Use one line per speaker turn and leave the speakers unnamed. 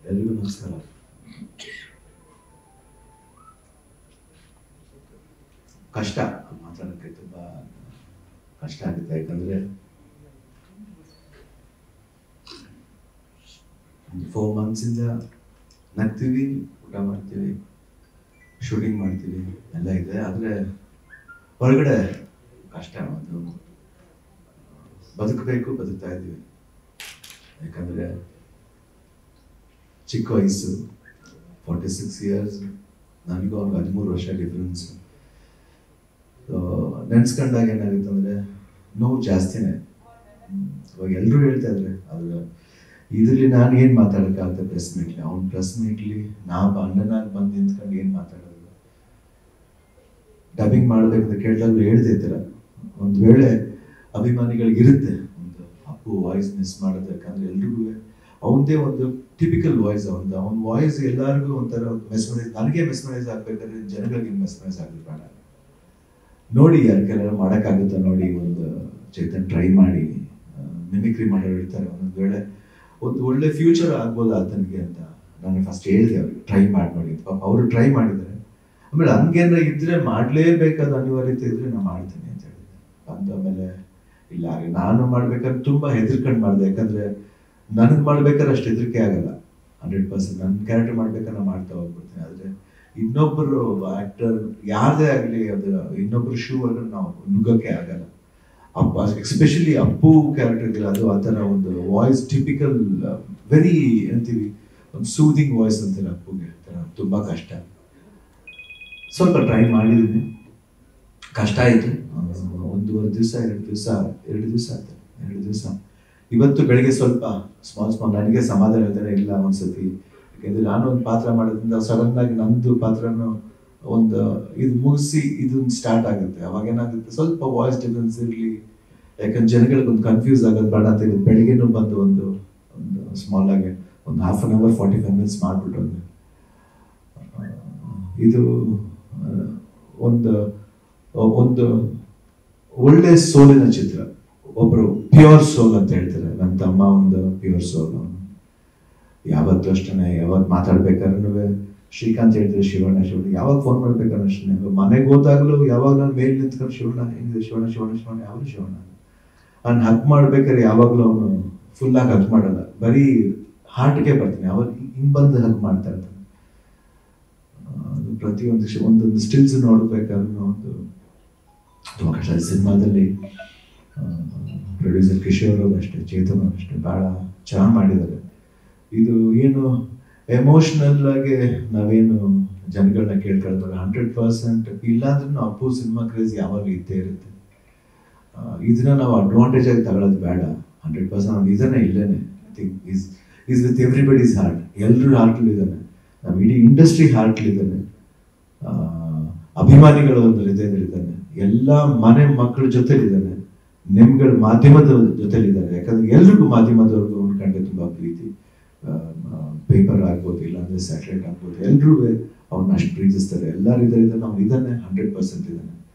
ಎಲ್ರಿಗೂ ನಮಸ್ಕಾರ ಕಷ್ಟ ಮಾತಾಡೋಕ್ಕೆ ತುಂಬ ಕಷ್ಟ ಆಗುತ್ತೆ ಯಾಕಂದರೆ ಒಂದು ಫೋರ್ ಮಂತ್ಸಿಂದ ನಗ್ತೀವಿ ಊಟ ಮಾಡ್ತೀವಿ ಶೂಟಿಂಗ್ ಮಾಡ್ತೀವಿ ಎಲ್ಲ ಇದೆ ಆದರೆ ಹೊರಗಡೆ ಕಷ್ಟ ಒಂದು ಬದುಕಬೇಕು ಬದುಕ್ತಾ ಇದ್ದೀವಿ ಯಾಕಂದರೆ ಚಿಕ್ಕ ವಯಸ್ಸು ಫಾರ್ಟಿ ಸಿಕ್ಸ್ ಇಯರ್ಸ್ ನನಗೂ ಅವ್ನಿಗೆ ಹದಿಮೂರು ವರ್ಷ ಡಿಫ್ರೆನ್ಸ್ ನೆನ್ಸ್ಕೊಂಡಾಗ ಏನಾಗುತ್ತೆ ಅಂದರೆ ನೋವು ಜಾಸ್ತಿನೇ ಹ್ಮ್. ಇವಾಗ ಎಲ್ಲರೂ ಹೇಳ್ತಾ ಇದ್ದಾರೆ ಆದರೆ ಇದರಲ್ಲಿ ನಾನು ಏನು ಮಾತಾಡೋಕ್ಕಾಗುತ್ತೆ ಪ್ರೆಸ್ ಮೀಟ್ಲಿ ಅವ್ನ ಪ್ರೆಸ್ ಮೀಟ್ಲಿ ನಾ ಅಣ್ಣನಾಗಿ ಬಂದು ನಿಂತ್ಕೊಂಡು ಏನು ಮಾತಾಡೋದು ಡಬ್ಬಿಂಗ್ ಮಾಡ್ಬೇಕಂತ ಕೇಳಿದಾಗಲೂ ಹೇಳ್ದೆ ಈ ಥರ ಒಂದು ವೇಳೆ ಅಭಿಮಾನಿಗಳಿಗಿರುತ್ತೆ ಒಂದು ಅಪ್ಪು ವಾಯ್ಸ್ ಮಿಸ್ ಮಾಡೋದು ಯಾಕಂದ್ರೆ ಎಲ್ರಿಗೂ ಅವನದೇ ಒಂದು ಟಿಪಿಕಲ್ ವಾಯ್ಸ್ ಅವನದು ಅವನ ವಾಯ್ಸ್ ಎಲ್ಲರಿಗೂ ಒಂಥರ ಮೆಸ್ಮರೈಸ್ ನನಗೆ ಮೆಸ್ಮರೈಸ್ ಆಗ್ಬೇಕಾದ್ರೆ ಜನಗಳಿಗೆ ಮೆಸ್ಮರೈಸ್ ಆಗೋದು ಬೇಡ ನೋಡಿ ಯಾರು ಕೆಲವರು ಮಾಡೋಕ್ಕಾಗುತ್ತಾ ನೋಡಿ ಒಂದು ಚೇತನ್ ಟ್ರೈ ಮಾಡಿ ಮಿಮಿಕ್ರಿ ಮಾಡೋರು ಇರ್ತಾರೆ ಒಂದೊಂದು ವೇಳೆ ಒಂದು ಒಳ್ಳೆ ಫ್ಯೂಚರ್ ಆಗ್ಬೋದು ಆತನಿಗೆ ಅಂತ ನಾನು ಫಸ್ಟ್ ಹೇಳಿದೆ ಅವ್ರಿಗೆ ಟ್ರೈ ಮಾಡಿ ನೋಡಿ ಅಂತ. ಪಾಪ ಅವರು ಟ್ರೈ ಮಾಡಿದ್ದಾರೆ ಆಮೇಲೆ ಹಂಗೇನಾರ ಇದ್ರೆ ಮಾಡಲೇಬೇಕಾದ ಅನಿವಾರ್ಯತೆ ಇದ್ರೆ ನಾನು ಮಾಡ್ತೀನಿ ಅಂತ ಹೇಳಿದೆ ಬಂದು ಆಮೇಲೆ ಇಲ್ಲ ಹಾಗೆ ನಾನು ಮಾಡ್ಬೇಕಾದ್ರೆ ತುಂಬಾ ಹೆದರ್ಕೊಂಡು ಮಾಡಿದೆ ಯಾಕಂದ್ರೆ ನನಗೆ ಮಾಡ್ಬೇಕಾದ್ರೆ ಅಷ್ಟು ಹೆದರಿಕೆ ಆಗಲ್ಲ ಹಂಡ್ರೆಡ್ ಪರ್ಸೆಂಟ್ ನನ್ನ ಕ್ಯಾರೆಕ್ಟರ್ ಮಾಡ್ಬೇಕಾದ್ರೆ ನಾನು ಮಾಡ್ತಾ ಹೋಗ್ಬಿಡ್ತೀನಿ ಆದ್ರೆ ಇನ್ನೊಬ್ಬರು ಆಕ್ಟರ್ ಯಾರದೇ ಆಗಲಿ ಅದು ಇನ್ನೊಬ್ಬರು ಶೂ ಒಳಗಡೆ ನಾವು ನುಗ್ಗಕ್ಕೆ ಆಗಲ್ಲ ಅಪ್ಪ ಎಸ್ಪೆಷಲಿ ಅಪ್ಪು ಕ್ಯಾರೆಕ್ಟರ್ ಇದೆಯಲ್ಲ ಅದು ಆ ಥರ ಒಂದು ವಾಯ್ಸ್ ಟಿಪಿಕಲ್ ವೆರಿ ಅಂತೀವಿ ಒಂದು ಸೂದಿಂಗ್ ವಾಯ್ಸ್ ಅಂತಾರೆ ಅಪ್ಪುಗೆ ಆ ಥರ ತುಂಬಾ ಕಷ್ಟ ಸ್ವಲ್ಪ ಟ್ರೈ ಮಾಡಿದ್ದೀನಿ ಕಷ್ಟ ಆಯಿತು ಒಂದೂವರೆ ದಿವಸ ಎರಡು ದಿವಸ ಎರಡು ದಿವಸ ಆಯ್ತು ಎರಡು ದಿವಸ ಇವತ್ತು ಬೆಳಿಗ್ಗೆ ಸ್ವಲ್ಪ ಸ್ಮಾಲ್ ಸ್ಮಾಲ್ ನನಗೆ ಸಮಾಧಾನ ಇರ್ತಾರೆ ಇಲ್ಲ ಒಂದ್ಸತಿ ಯಾಕೆಂದ್ರೆ ನಾನು ಒಂದು ಪಾತ್ರ ಮಾಡೋದ್ರಿಂದ ಸಡನ್ ಆಗಿ ನಂದು ಪಾತ್ರನು ಒಂದು ಇದು ಮುಗಿಸಿ ಇದು ಸ್ಟಾರ್ಟ್ ಆಗುತ್ತೆ ಅವಾಗ ಏನಾಗುತ್ತೆ ಸ್ವಲ್ಪ ವಾಯ್ಸ್ ಡಿಫರೆನ್ಸ್ ಇರಲಿ ಯಾಕಂದ್ರೆ ಜನಗಳಿಗೆ ಒಂದು ಕನ್ಫ್ಯೂಸ್ ಆಗೋದು ಬೇಡ ಅಂತ ಇವತ್ತು ಬೆಳಿಗ್ಗೆನೂ ಬಂದು ಒಂದು ಒಂದು ಸ್ಮಾಲ್ ಆಗಿ ಒಂದು half an hour forty five minutes ಮಾಡಿಬಿಟ್ಟು ಒಂದು ಇದು ಆ, ಒಂದು ಒಂದು ಒಳ್ಳೆ ಸೋಲಿನ ಚಿತ್ರ ಒಬ್ರು ಪ್ಯೂರ್ ಸೋಲ್ ಅಂತ ಹೇಳ್ತಾರೆ ನನ್ನ ತಮ್ಮ ಒಂದು ಪ್ಯೂರ್ ಸೋಲ್ ಯಾವತ್ತೂ ಅಷ್ಟೇ ಯಾವಾಗ ಮಾತಾಡ್ಬೇಕಾದ್ರೂ ಶ್ರೀಕಾಂತ್ ಹೇಳ್ತಾರೆ ಶಿವಣ್ಣ ಶಿವಣ್ಣ ಯಾವಾಗ ಫೋನ್ ಮಾಡ್ಬೇಕಾದ್ರೆ ಅಷ್ಟೇ ಮನೆಗೆ ಹೋದಾಗಲೂ ಯಾವಾಗ ನಾನು ಮೇಲೆ ನಿಂತ್ಕೊಂಡು ಶಿವಣ್ಣ ಹೆಂಗಿದೆ ಶಿವಣ್ಣ ಶಿವಣ್ಣ ಶಿವಣ್ಣ ಯಾವಾಗ ಶಿವಣ್ಣ ನಾನು ಹಗ್ ಮಾಡ್ಬೇಕಾದ್ರೆ ಯಾವಾಗಲೂ ಅವನು ಫುಲ್ಲಾಗಿ ಹಗ್ ಮಾಡಲ್ಲ ಬರೀ ಹಾರ್ಟ್ಗೆ ಬರ್ತೀನಿ ಅವಾಗ ಹಿಂಗೆ ಬಂದು ಹಗ್ ಮಾಡ್ತಾ ಇರ್ತಾನೆ ಅದು ಪ್ರತಿಯೊಂದು ಶ- ಒಂದೊಂದು ಸ್ಟಿಲ್ಸ್ ನೋಡ್ಬೇಕಾದ್ರೂ ಒಂದು ತುಂಬ ಕಷ್ಟ ಸಿನಿಮಾದಲ್ಲಿ ಪ್ರೊಡ್ಯೂಸರ್ ಕಿಶೋರ್ ಅವರು ಅಷ್ಟೇ ಚೇತನ್ ಅವ್ರು ಅಷ್ಟೇ ಭಾಳ ಚೆನ್ನಾಗಿ ಮಾಡಿದ್ದಾರೆ ಇದು ಏನು ಎಮೋಷ್ನಲ್ ಆಗಿ ನಾವೇನು ಜನಗಳನ್ನ ಕೇಳ್ಕೊಳ್ತಾರೆ ಹಂಡ್ರೆಡ್ ಪರ್ಸೆಂಟ್ ಇಲ್ಲಾಂದ್ರೂ ಅಪ್ಪು ಸಿನಿಮಾ ಕ್ರೇಜ್ ಯಾವಾಗಲೂ ಇದ್ದೇ ಇರುತ್ತೆ ಆ, ಇದನ್ನ ನಾವು ಅಡ್ವಾಂಟೇಜ್ ಆಗಿ ತಗೊಳ್ಳೋದು ಬೇಡ ಹಂಡ್ರೆಡ್ ಪರ್ಸೆಂಟ್ ಅವ್ನು ಇದಾನೆ ಇಲ್ಲೇನೆ I think is is with everybody's heart ಎಲ್ಲರ ಹಾರ್ಟ್ಲು ಇದ್ದಾನೆ ನಮ್ಮ ಇಡೀ ಇಂಡಸ್ಟ್ರಿ ಹಾರ್ಟ್ಲು ಇದ್ದಾನೆ ಆ, ಅಭಿಮಾನಿಗಳ ಒಂದು ಹೃದಯದಲ್ಲಿದ್ದಾನೆ ಎಲ್ಲ ಮನೆ ಮಕ್ಕಳ ಜೊತೆಲಿದ್ದಾನೆ ನಿಮ್ಗಳ ಮಾಧ್ಯಮದ ಜೊತೆಲಿದ್ದಾರೆ ಯಾಕಂದ್ರೆ ಎಲ್ರಿಗೂ ಮಾಧ್ಯಮದವ್ರಿಗೂ ಕಂಡ್ರೆ ತುಂಬಾ ಪ್ರೀತಿ ಪೇಪರ್ ಆಗ್ಬೋದು ಇಲ್ಲಾಂದ್ರೆ ಸ್ಯಾಟಲೈಟ್ ಆಗ್ಬೋದು ಎಲ್ರೂ ಅವ್ರನ್ನ ಅಷ್ಟು ಪ್ರೀತಿಸ್ತಾರೆ ಎಲ್ಲರ ಇದರಿಂದ ನಾವು ಇದ್ದಾನೆ ಹಂಡ್ರೆಡ್ ಪರ್ಸೆಂಟ್ ಇದ್ದಾನೆ